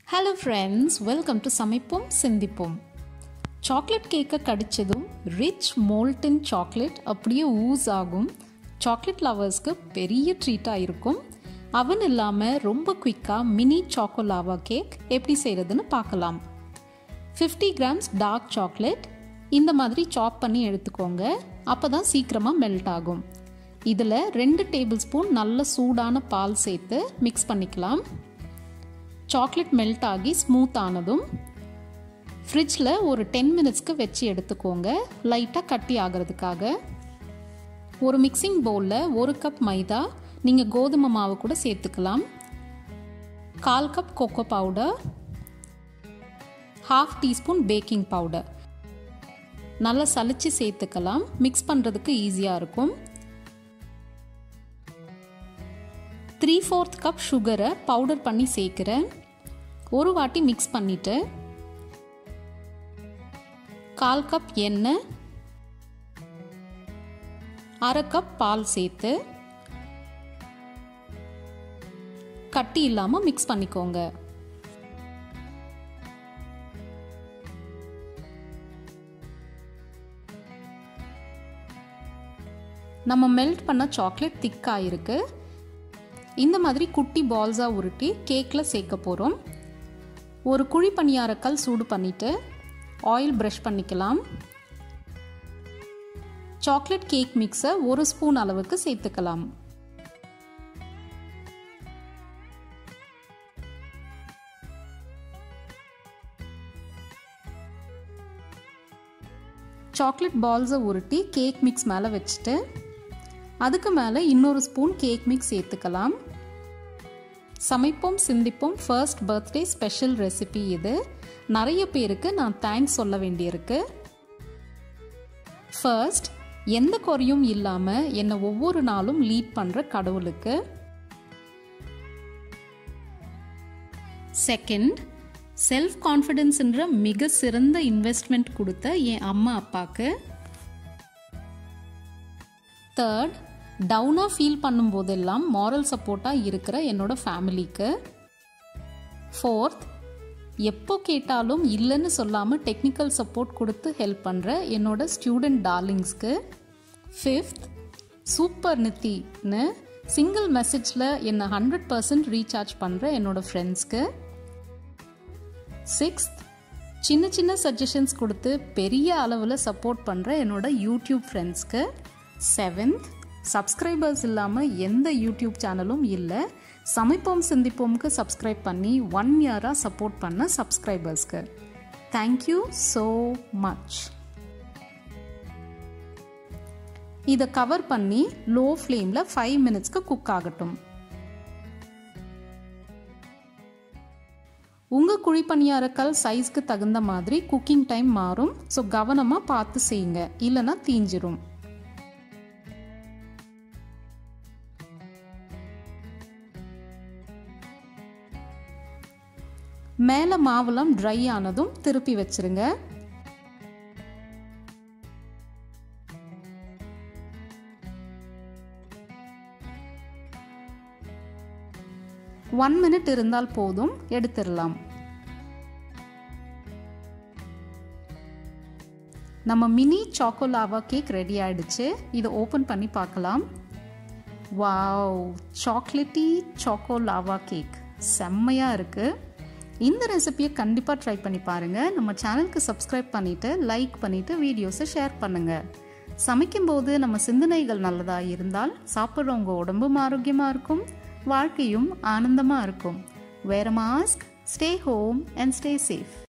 hello friends welcome to சமைப்போம் சிந்திப்போம் chocolate கேக்கை கடிச்சதும் ரிச் மோல்டன் சாக்லேட் அப்படியே ஊஸ் ஆகும் சாக்லேட் லவர்ஸ்க்கு பெரிய ட்ரீட்டாக இருக்கும் அவன் இல்லாமல் ரொம்ப குயிக்காக மினி சாக்கோ லாவா கேக் எப்படி செய்கிறதுன்னு பார்க்கலாம் ஃபிஃப்டி கிராம்ஸ் டார்க் சாக்லேட் இந்த மாதிரி சாப் பண்ணி எடுத்துக்கோங்க அப்போ தான் சீக்கிரமாக மெல்ட் ஆகும் இதில் ரெண்டு டேபிள் ஸ்பூன் நல்ல சூடான பால் சேர்த்து மிக்ஸ் பண்ணிக்கலாம் சாக்லேட் மெல்ட் ஆகி ஸ்மூத் ஆனதும் ஃப்ரிட்ஜில் ஒரு டென் மினிட்ஸ்க்கு வச்சு எடுத்துக்கோங்க லைட்டாக கட்டி ஆகிறதுக்காக ஒரு மிக்சிங் பவுலில் ஒரு கப் மைதா நீங்கள் கோதுமை மாவு கூட சேர்த்துக்கலாம் கால் cup cocoa powder half teaspoon baking powder நல்லா சலிச்சு சேர்த்துக்கலாம் மிக்ஸ் பண்ணுறதுக்கு ஈஸியாக இருக்கும் த்ரீ ஃபோர்த் கப் சுகரை பவுடர் பண்ணி சேர்க்குறேன் ஒரு வாட்டி மிக்ஸ் பண்ணிவிட்டு கால் கப் எண்ணெய் அரை கப் பால் சேர்த்து கட்டி இல்லாமல் மிக்ஸ் பண்ணிக்கோங்க நம்ம மெல்ட் பண்ண சாக்லேட் திக்காக இருக்குது இந்த மாதிரி குட்டி பால்ஸாக உருட்டி கேக்கில் சேர்க்க போகிறோம் ஒரு குழி பணியாரக்கல் சூடு பண்ணிவிட்டு ஆயில் ப்ரஷ் பண்ணிக்கலாம் சாக்லேட் கேக் மிக்ஸை ஒரு ஸ்பூன் அளவுக்கு சேர்த்துக்கலாம் சாக்லேட் பால்ஸை உருட்டி கேக் மிக்ஸ் மேலே வச்சுட்டு அதுக்கு மேலே இன்னொரு ஸ்பூன் கேக் மிக்ஸ் சேர்த்துக்கலாம் சமைப்போம் சிந்திப்போம் ஃபர்ஸ்ட் பர்த்டே ஸ்பெஷல் ரெசிபி இது நிறைய பேருக்கு நான் தேங்க்ஸ் சொல்ல வேண்டியிருக்கு ஃபர்ஸ்ட் எந்த குறையும் இல்லாமல் என்னை ஒவ்வொரு நாளும் லீட் பண்ணுற கடவுளுக்கு செகண்ட் செல்ஃப் கான்ஃபிடென்ஸ்ன்ற மிக சிறந்த இன்வெஸ்ட்மெண்ட் கொடுத்த என் அம்மா அப்பாவுக்கு தேர்ட் டவுனாக ஃபீல் பண்ணும்போதெல்லாம் மாரல் சப்போர்ட்டாக இருக்கிற என்னோட ஃபேமிலிக்கு ஃபோர்த் எப்போ கேட்டாலும் இல்லைன்னு சொல்லாமல் டெக்னிக்கல் சப்போர்ட் கொடுத்து ஹெல்ப் பண்ணுற என்னோட ஸ்டூடெண்ட் டார்லிங்ஸ்க்கு ஃபிஃப்த் சூப்பர் நித்தின்னு சிங்கிள் மெசேஜில் என்னை ஹண்ட்ரட் பர்சன்ட் ரீசார்ஜ் பண்ணுற என்னோட ஃப்ரெண்ட்ஸ்க்கு சிக்ஸ்த் சின்ன சின்ன சஜஷன்ஸ் கொடுத்து பெரிய அளவில் சப்போர்ட் பண்ணுற என்னோட யூடியூப் ஃப்ரெண்ட்ஸ்க்கு செவன்த் சப்ஸ்கிரைபர்ஸ் இல்லாமல் எந்த யூடியூப் சேனலும் இல்லை சமைப்போம் சிந்திப்போம்க்கு சப்ஸ்கிரைப் பண்ணி ஒன் இயராக சப்போர்ட் பண்ண சப்ஸ்கிரைபர்ஸ்க்கு தேங்க்யூ ஸோ மச் இதை கவர் பண்ணி லோ ஃப்ளேமில் ஃபைவ் மினிட்ஸ்க்கு குக் ஆகட்டும் உங்கள் குழிப்பணியாரக்கல் சைஸ்க்கு தகுந்த மாதிரி குக்கிங் டைம் மாறும் ஸோ கவனமாக பார்த்து செய்யுங்க இல்லைன்னா தீஞ்சிரும் மேலே மாவுலாம் ட்ரை ஆனதும் திருப்பி வச்சிருங்க ஒன் மினிட் இருந்தால் போதும் எடுத்துடலாம் நம்ம mini choco lava cake ready ஆயிடுச்சு இதை ஓப்பன் பண்ணி பார்க்கலாம் wow chocolatey choco lava cake செம்மையாக இருக்குது இந்த ரெசிபியை கண்டிப்பாக ட்ரை பண்ணி பாருங்கள் நம்ம சேனலுக்கு சப்ஸ்கிரைப் பண்ணிவிட்டு லைக் பண்ணிவிட்டு வீடியோஸை ஷேர் பண்ணுங்கள் சமைக்கும்போது நம்ம சிந்தனைகள் நல்லதாக இருந்தால் சாப்பிட்றவங்க உடம்பும் ஆரோக்கியமாக இருக்கும் வாழ்க்கையும் ஆனந்தமாக இருக்கும் வேற mask stay home and stay safe